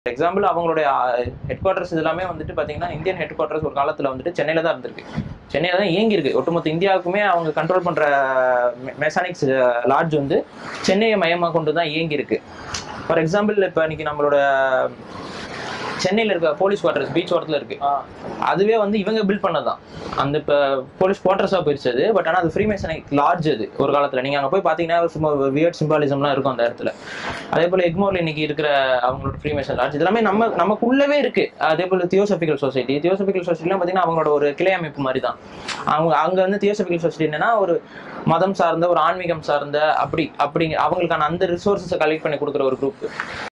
example அவங்களுடைய head quarters எல்லாமே வந்துட்டு பாத்தீங்கன்னா இந்தியன் ஹெட் குவார்ட்டர்ஸ் ஒரு காலத்துல வந்துட்டு சென்னையில தான் இருந்திருக்கு சென்னையில தான் இயங்கி இருக்கு ஒட்டுமொத்த இந்தியாவுக்குமே அவங்க கண்ட்ரோல் பண்ற மெக்கானிக்ஸ் லாட்ஜ் வந்து சென்னையை மையமா கொண்டு தான் இயங்கி இருக்கு ஃபார் எக்ஸாம்பிள் இப்போ இன்னைக்கு நம்மளோட சென்னையில இருக்க போலீஸ் குவார்ட்டர்ஸ் பீச் ஓரத்துல இருக்கு அதுவே வந்து இவங்க பில்ட் பண்ணதான் அந்த இப்போ போலீஸ் குவார்ட்டர்ஸாக போயிருச்சு அது பட் ஆனால் அது ஃப்ரீ மேசனிக் லார்ஜ் அது ஒரு காலத்தில் நீங்கள் அங்கே போய் பார்த்தீங்கன்னா சும்மா வியர்ட் சிம்பாலிசம்லாம் இருக்கும் அந்த இடத்துல அதே போல் எக்மோர்ல இன்னைக்கு இருக்கிற அவங்களோட ஃப்ரீ மேசன் லார்ஜ் இதெல்லாமே நம்ம நமக்குள்ளவே இருக்கு அதே போல் தியோசபிக்கல் சொசைட்டி தியோசபிக்கல் சொசைட்டிலாம் பார்த்தீங்கன்னா அவங்களோட ஒரு கிளை அமைப்பு மாதிரி தான் அவங்க அங்கே வந்து தியோசபிக்கல் சொசைட்டி என்னன்னா ஒரு மதம் சார்ந்த ஒரு ஆன்மீகம் சார்ந்த அப்படி அப்படி அவங்களுக்கான அந்த ரிசோர்ஸஸை கலெக்ட் பண்ணி கொடுக்குற ஒரு குரூப்